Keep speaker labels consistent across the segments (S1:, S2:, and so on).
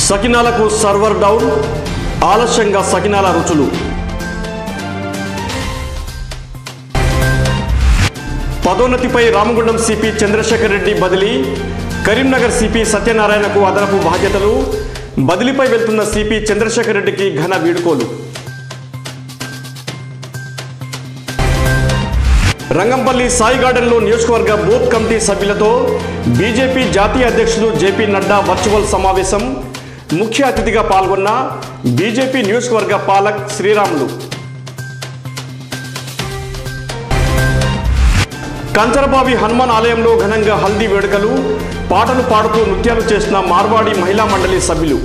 S1: సకినాలకు server down ఆలస్యంగా సకినాల రుచులు పదోన్నతిపై రామగుండం సిపి చంద్రశేఖర్ రెడ్డి బదిలీ కరీంనగర్ సిపి సత్యనారాయణకు అదనపు బాధ్యతలు బదిలీపై వెళ్తున్న సిపి చంద్రశేఖర్ రెడ్డికి ఘన వీడుకోలు రంగంపల్లి సాయి గార్డెన్లో నియోజకవర్గ బూత్ కమిటీ సభ్యులతో బీజేపీ జాతీయ అధ్యక్షులు జేపీ నడ్డా వర్చువల్ సమావేశం ముఖ్య అతిథిగా పాల్గొన్న బీజేపీ నియోజకవర్గ పాలక్ శ్రీరాములు కంచరబావి హనుమాన్ ఆలయంలో ఘనంగా హల్దీ వేడుకలు పాటలు పాడుతూ నృత్యాలు చేసిన మార్వాడి మహిళా మండలి సభ్యులు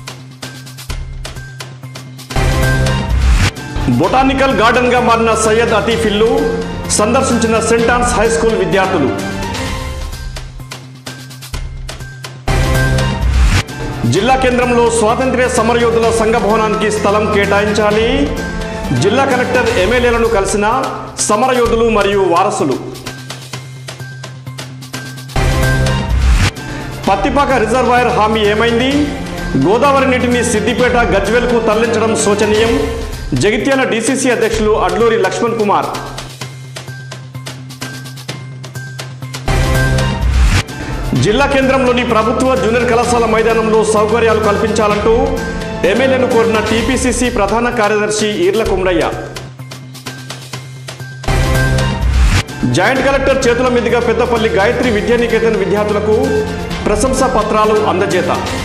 S1: బొటానికల్ గార్డెన్ గా మారిన సయ్యద్ అతీఫ్ ఇల్లు సందర్శించిన సెంట్ ఆన్స్ హై స్కూల్ విద్యార్థులు జిల్లా కేంద్రంలో స్వాతంత్ర్య సమరయోధుల సంఘ భవనానికి స్థలం కేటాయించాలి జిల్లా కలెక్టర్ ఎమ్మెల్యేలను కలిసిన సమరయోధులు మరియు వారసులు పత్తిపాక రిజర్వాయర్ హామీ ఏమైంది గోదావరి నీటిని సిద్దిపేట గజ్వెల్కు తరలించడం శోచనీయం జగిత్యాల డీసీసీ అధ్యక్షులు అడ్లూరి లక్ష్మణ్ కుమార్ జిల్లా కేంద్రంలోని ప్రభుత్వ జూనియర్ కళాశాల మైదానంలో సౌకర్యాలు కల్పించాలంటూ ఎమ్మెల్యేను కోరిన టీపీసీసీ ప్రధాన కార్యదర్శి ఈర్ల కుమ్రయ్య జాయింట్ కలెక్టర్ చేతుల మీదుగా పెద్దపల్లి గాయత్రి విద్యానికేతన్ విద్యార్థులకు ప్రశంసా పత్రాలు అందజేత